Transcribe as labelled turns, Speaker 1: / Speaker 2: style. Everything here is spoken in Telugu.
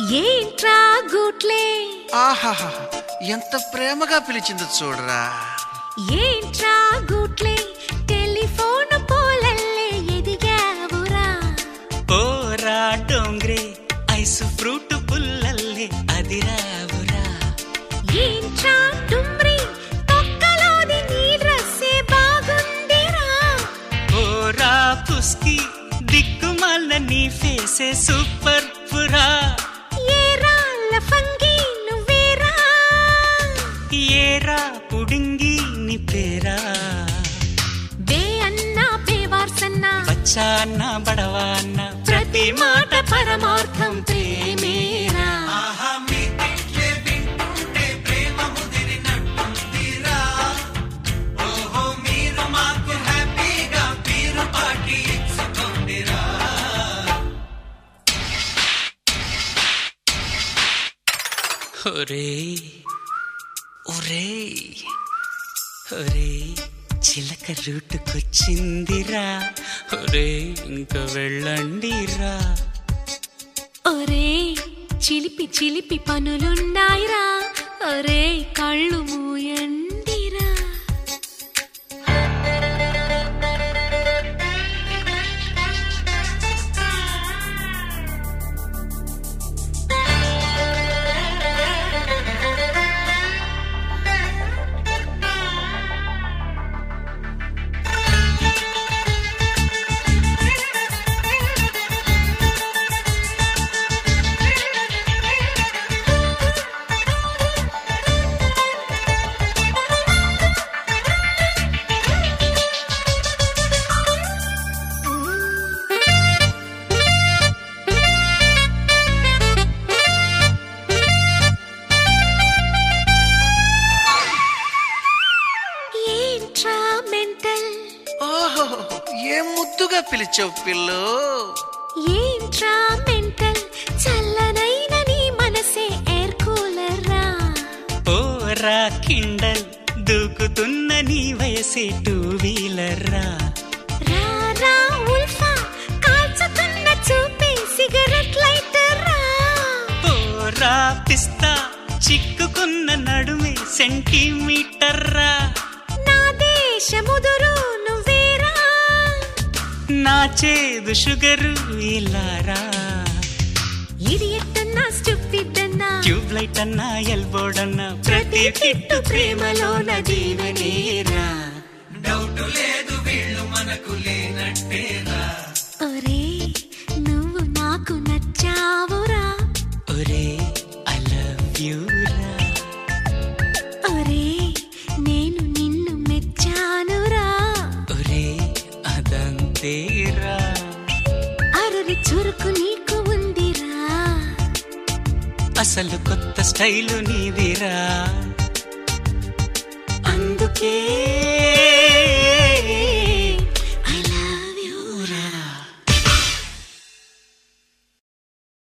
Speaker 1: ఏంట్రా గూట్లే
Speaker 2: ఆహాహా ఎంత ప్రేమగా పిలిచిందో చూడరా
Speaker 1: ఏంట్రా గూట్లే టెలిఫోన్ పోలల్లే ఎదిగావురా
Speaker 3: ఓరా డోంగ్రే ఐస్ ఫ్రూట్ పుల్లల్లే అదిరావురా
Speaker 1: ఏంట్రా డుమ్రి తొక్కలోది నీ డ్రెస్సే బాగుందిరా
Speaker 3: ఓరా పుస్కి దిక్కుమాల నీ ఫేసే సూపర్ పురా
Speaker 1: ఏరా లఫంగి నువ్వేరా
Speaker 3: ఏరా పుడింగి నీ పేరా
Speaker 1: బే అన్నా బేవార్సన్నా
Speaker 3: బచ్చా అన్న బడవా అన్న
Speaker 1: ప్రతి మాట పరమార్థం ప్రేమేరా
Speaker 3: ఒరే ఒరే ఒరే చిలక రూటుకొచ్చిందిరా ఒరే ఇంక వెళ్ళండిరా
Speaker 1: ఒరే చిలిపి చిలిపి పనులున్నాయిరా ఒరే కళ్ళు మూయండిరా ఏంట్రా మెంటల్
Speaker 2: ఓహో ఏం ముద్దుగా పిలిచావు పిల్లు
Speaker 1: ఏంట్రా మెంటల్ చల్లనైన నీ మనసే ఎయిర్ కూలర్ రా
Speaker 3: ఓరా కిండల్ దూకుతున్న నీ వయసే టూ వీలర్ రా
Speaker 1: రా రా ఉల్ఫా కాల్చుతున్న చూపే సిగరెట్ లైటర్ రా
Speaker 3: ఓరా పిస్తా చిక్కుకున్న నడుమే సెంటీమీటర్ రా
Speaker 1: నా దేశముదురు నువ్వేరా
Speaker 3: నా చేదు షుగరు ఇలారా
Speaker 1: ఇడియట్ అన్నా స్టూపిడ్ అన్నా
Speaker 3: ట్యూబ్ లైట్ అన్నా ఎల్బోర్డ్ అన్నా ప్రతి కిట్టు ప్రేమలోన దీవెనేరా
Speaker 1: ఒరే నువ్వు నాకు నచ్చావురా
Speaker 3: ఒరే ఐ లవ్ యూ రా
Speaker 1: ఒరే నేను నిన్ను మెచ్చానురా
Speaker 3: ఒరే అదంతేరా
Speaker 1: అరరి చురుకు నీకు ఉందిరా
Speaker 3: అసలు కొత్త స్టైలు నీదిరా అందుకే